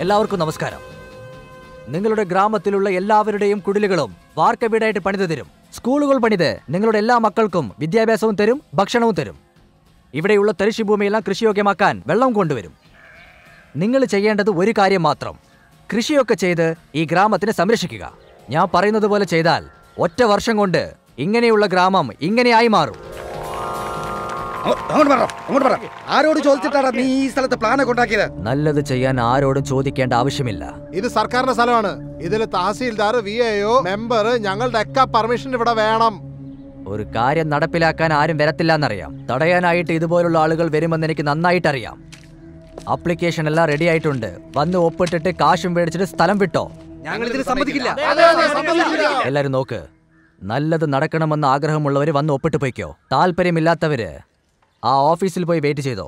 എല്ലാവർക്കും നമസ്കാരം നിങ്ങളുടെ ഗ്രാമത്തിലുള്ള എല്ലാവരുടെയും കുടിലുകളും വാർക്ക വീടായിട്ട് പണിത് തരും സ്കൂളുകൾ പണിത് നിങ്ങളുടെ എല്ലാ മക്കൾക്കും വിദ്യാഭ്യാസവും തരും ഭക്ഷണവും തരും ഇവിടെയുള്ള തരിശു ഭൂമിയെല്ലാം കൃഷിയോഗ്യമാക്കാൻ വെള്ളം കൊണ്ടുവരും നിങ്ങൾ ചെയ്യേണ്ടത് ഒരു കാര്യം മാത്രം കൃഷിയൊക്കെ ചെയ്ത് ഈ ഗ്രാമത്തിനെ സംരക്ഷിക്കുക ഞാൻ പറയുന്നത് പോലെ ചെയ്താൽ ഒറ്റ വർഷം കൊണ്ട് ഇങ്ങനെയുള്ള ഗ്രാമം ഇങ്ങനെയായി മാറും അങ്ങോട്ട് പറ അങ്ങോട്ട് പറ ആരോട് ചോദിച്ചിട്ടാണ് നീ ഈ സ്ഥലത്ത് പ്ലാനൊക്കെ ഉണ്ടാക്കിയത് നല്ലത് ചെയ്യാൻ ആരോടും ചോദിക്കേണ്ട ആവശ്യമില്ല ഇത് സർക്കാരിന്റെ സ്ഥലമാണ് ഇതിൽ തഹസീൽദാർ വി എഒ മെമ്പർ ഞങ്ങളുടെ ഒക്കെ പെർമിഷൻ ഇവിടെ വേണം ഒരു കാര്യം നടപ്പിലാക്കാൻ ആരും വരത്തില്ല എന്നറിയാം തടയാനായിട്ട് ഇതുപോലുള്ള ആളുകൾ വരുമെന്ന് എനിക്ക് നന്നായിട്ട് അറിയാം അപ്ലിക്കേഷൻ എല്ലാം റെഡി ആയിട്ടുണ്ട് വന്ന് ഒപ്പിട്ടിട്ട് കാശും മേടിച്ചിട്ട് സ്ഥലം വിട്ടോ ഞങ്ങൾ ഇതിന് സമ്മതിക്കില്ല എല്ലാരും നോക്ക് നല്ലത് നടക്കണമെന്ന് ആഗ്രഹമുള്ളവര് വന്ന് ഒപ്പിട്ട് പോയിക്കോ താല്പര്യമില്ലാത്തവര് ആ ഓഫീസിൽ പോയി വെയിറ്റ് ചെയ്തോ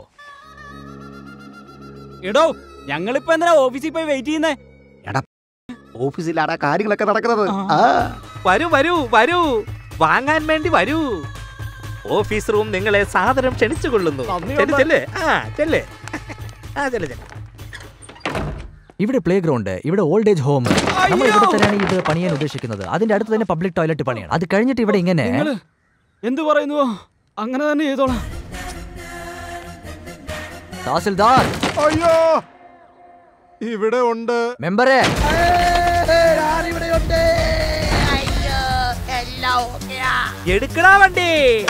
എടോ ഞങ്ങളിപ്പോ എന്തിനാ ഓഫീസിൽ പോയി വെയിറ്റ് ചെയ്യുന്നേ ഓഫീസിലാണ് കാര്യങ്ങളൊക്കെ നടക്കുന്നത് ആ. വരൂ വരൂ വരൂ വാങ്ങാൻ വേണ്ടി വരൂ ഓഫീസ് റൂം നിങ്ങളെ സാദരം ക്ഷണിച്ചു കൊള്ളുന്നു നന്ദിയുണ്ട്. ചെല്ല്, ചെല്ല്. ആ ചെല്ലേ ആ ചെല്ലേ ചെല്ലേ ഇവിടെ പ്ലേ ഗ്രൗണ്ട് ഇവിടെ ഓൾഡ് ഏജ് ഹോം നമ്മൾ ഇവിടെ തന്നെയാണ് ഇത് പണിയാൻ ഉദ്ദേശിക്കുന്നത് അതിന്റെ അടുത്ത് തന്നെ പബ്ലിക് ടോയ്ലറ്റ് പണിയാണ് അത് കഴിഞ്ഞിട്ട് ഇവിടെ ഇങ്ങനെ നിങ്ങള് എന്ത് പറയുന്നുവോ അങ്ങനെ തന്നെ ചെയ്തോളാം തഹസിൽദാർ അയ്യോ ഇവിടെ ഉണ്ട് മെമ്പറെ എടുക്കടാ വണ്ടി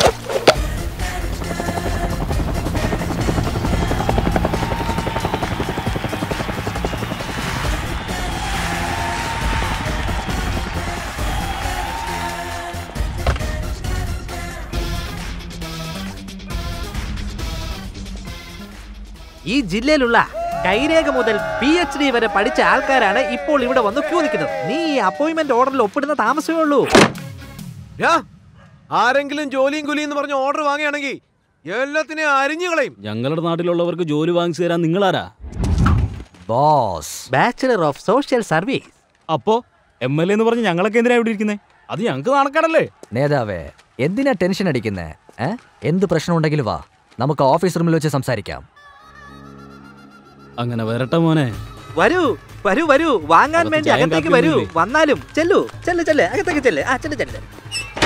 ഈ ജില്ലയിലുള്ള കൈരേഖ മുതൽ പി എച്ച് ഡി വരെ പഠിച്ച ആൾക്കാരാണ് ഇപ്പോൾ ഇവിടെ വന്ന് ക്യൂ നിൽക്കുന്നത് നീ ഈ അപ്പോയിന്റ്മെന്റ് ഓർഡറിൽ ഒപ്പിടുന്ന താമസമേ ഉള്ളൂ ആരെങ്കിലും ജോലിയും കുലിയും എന്ന് പറഞ്ഞ് ഓർഡർ വാങ്ങുകയാണെങ്കിൽ എല്ലാത്തിനെയും അരിഞ്ഞു കളയും ഞങ്ങളുടെ നാട്ടിലുള്ളവർക്ക് ജോലി വാങ്ങിച്ചു തരാൻ നിങ്ങളാരാ boss bachelor of social service അപ്പോ എം എൽ എ എന്ന് പറഞ്ഞ് ഞങ്ങളൊക്കെ എന്തിനാ ഇവിടെ ഇരിക്കുന്നേ അത് ഞങ്ങൾക്ക് നാണക്കാടല്ലേ നേതാവേ എന്തിനാ ടെൻഷൻ അടിക്കുന്നേ ഏ എന്ത് പ്രശ്നം ഉണ്ടെങ്കിലും വാ നമുക്ക് ഓഫീസ് റൂമിൽ വെച്ച് സംസാരിക്കാം അങ്ങനെ വരട്ടെ മോനെ വരൂ വരൂ വരൂ വാങ്ങാൻ അകത്ത് വേണ്ടി ചായയും അകത്തേക്ക് കാപ്പിയും വരൂ ഒന്നുമില്ലേ? വന്നാലും ചെല്ലു ചെല്ല് ചെല്ല് അകത്തേക്ക് ചെല്ല് ആ ചെല്ല് ചെല്ല് ചെല്ല്.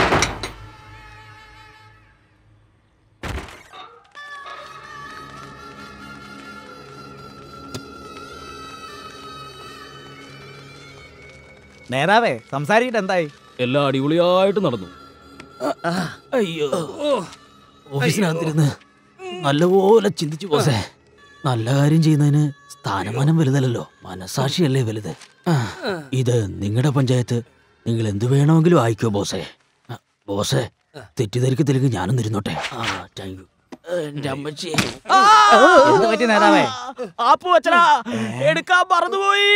നേതാവേ സംസാരിച്ചിട്ട് എന്തായി എല്ലാം അടിപൊളിയായിട്ട് നടന്നു അയ്യോ ഓഫീസിനകത്തിരുന്ന് നല്ലപോലെ ചിന്തിച്ചു പോസേ നല്ല കാര്യം ചെയ്യുന്നതിന് സ്ഥാനമാനം വലുതല്ലല്ലോ മനസാക്ഷിയല്ലേ വലുത് ആ, ഇത് നിങ്ങളുടെ പഞ്ചായത്ത് നിങ്ങൾ എന്ത് വേണമെങ്കിലും ആയിക്കോ ബോസേ ആ, ബോസേ തെറ്റിദ്ധരിക്കത്തില്ലെങ്കിൽ ഞാനൊന്നും ഇരുന്നോട്ടെ ആ താങ്ക് യു എന്റെ അമ്മച്ചി എന്ത് പറ്റി നേതാവേ ആപ്പു അച്ഛനാ എടുക്കാൻ മറന്നുപോയി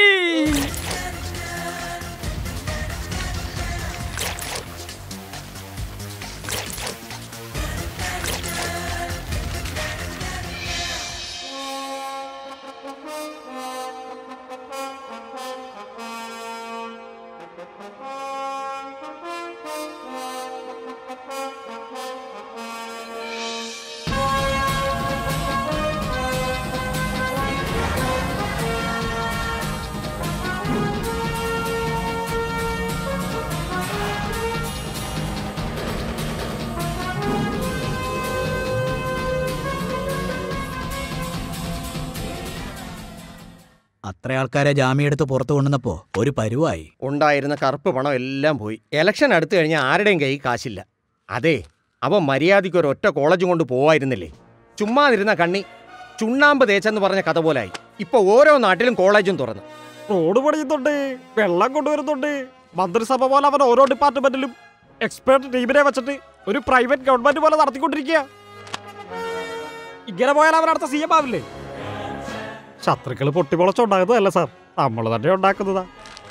അത്ര ആൾക്കാരെ ജാമ്യം എടുത്ത് പുറത്തു കൊണ്ടുവന്നപ്പോ ഒരു പരുവായി ഉണ്ടായിരുന്ന കറുപ്പ് പണം എല്ലാം പോയി ഇലക്ഷൻ അടുത്തു കഴിഞ്ഞാൽ ആരുടെയും കൈ കാശില്ല അതെ അവൻ മര്യാദയ്ക്ക് ഒരു ഒറ്റ കോളേജും കൊണ്ട് പോവായിരുന്നില്ലേ ചുമ്മാതിരുന്ന കണ്ണി ചുണ്ണാമ്പ് തേച്ചെന്ന് പറഞ്ഞ കഥ പോലായി ഇപ്പൊ ഓരോ നാട്ടിലും കോളേജും തുറന്നു റോഡ് പണിയുന്നുണ്ട് വെള്ളം കൊണ്ടുവരുന്നുണ്ട് മന്ത്രിസഭ പോലെ അവൻ ഓരോ ഡിപ്പാർട്ട്മെന്റിലും എക്സ്പേർട്ട് ടീമിനെ വെച്ചിട്ട് ഒരു പ്രൈവറ്റ് ഗവൺമെന്റ് പോലെ നടത്തിക്കൊണ്ടിരിക്കുക ഇങ്ങനെ പോയാൽ അവൻ അടുത്ത സി എം ആവില്ലേ ശത്രുക്കൾ പൊട്ടിപ്പൊളച്ചുണ്ടാകുന്നതല്ല സാർ നമ്മൾ തന്നെ ഉണ്ടാക്കുന്നതാ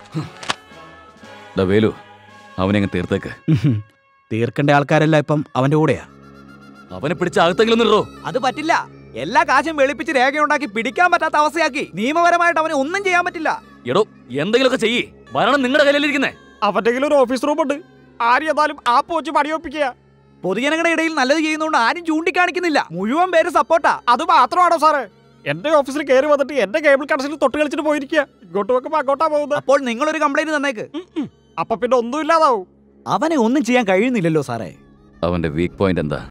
വേലു അവനെ തീർത്തേക്ക് ഉഹും. തീർക്കേണ്ട ആൾക്കാരെല്ലാം ഇപ്പം അവന്റെ കൂടെയാ അവനെ പിടിച്ച് അകത്തെങ്കിലും നിറോ അത് പറ്റില്ല എല്ലാ കാശും വെളുപ്പിച്ച് രേഖയുണ്ടാക്കി പിടിക്കാൻ പറ്റാത്ത അവസ്ഥയാക്കി നിയമപരമായിട്ട് അവനെ ഒന്നും ചെയ്യാൻ പറ്റില്ല എടോ എന്തെങ്കിലുമൊക്കെ ചെയ്യ് ഭരണം നിങ്ങളുടെ കയ്യിലിരിക്കുന്നേ അവന്റെ കയ്യിൽ ഒരു ഓഫീസ് റൂം ഉണ്ട് ആരും എന്നാലും ആപ്പ് വെച്ച് പണിയൊപ്പിക്കുക പൊതുജനങ്ങളുടെ ഇടയിൽ നല്ലത് ചെയ്യുന്നതുകൊണ്ട് ആരും ചൂണ്ടിക്കാണിക്കുന്നില്ല മുഴുവൻ പേര് സപ്പോർട്ടാ അത് മാത്രമാണോ സാറേ എന്റെ ഓഫീസിൽ കയറി വന്നിട്ട് എന്റെ കേബിൾ കണക്ഷനിൽ തൊട്ട് കളിച്ചിട്ട് പോയിരിക്കുക ഇങ്ങോട്ട് വെക്കുമ്പോ അങ്ങോട്ടാ പോകുന്നത് അപ്പോൾ നിങ്ങളൊരു കംപ്ലൈന്റ് തന്നേക്ക് അപ്പൊ പിന്നെ ഒന്നും ഇല്ലാതാവും അവനെ ഒന്നും ചെയ്യാൻ കഴിയുന്നില്ലല്ലോ സാറേ അവന്റെ വീക്ക് പോയിന്റ് എന്താ